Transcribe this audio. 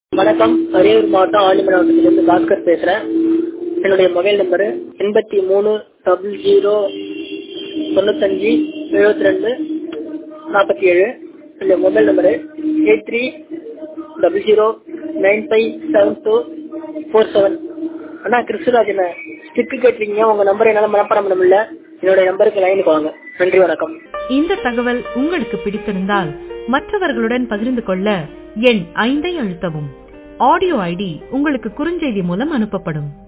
வணக்கம் அரியலூர் மாவட்டம் ஆண்டிமலை மாவட்டத்திலிருந்து பாஸ்கர் பேசுறேன் என்னுடைய மொபைல் நம்பரு எண்பத்தி மூணு டபுள் ஜீரோ தொண்ணூத்தஞ்சு எழுபத்தி ரெண்டு நாற்பத்தி ஏழு என்னுடைய mobile number eight three double zero nine five seven two four seven அண்ணா கிறிஸ்துராஜ் ஸ்டிக்கு கேட்டிருக்கீங்க உங்க நம்பர் என்னால் மனப்பாடம் பண்ண முடியல என்னுடைய நம்பருக்கு லைனுக்கு வாங்க நன்றி வணக்கம் இந்த தகவல் உங்களுக்கு பிடித்திருந்தால் மற்றவர்களுடன் பகிர்ந்து கொள்ள எண் ஐந்தை அழுத்தவும் ஆடியோ ஐடி உங்களுக்கு குறுஞ்செய்தி மூலம் அனுப்பப்படும்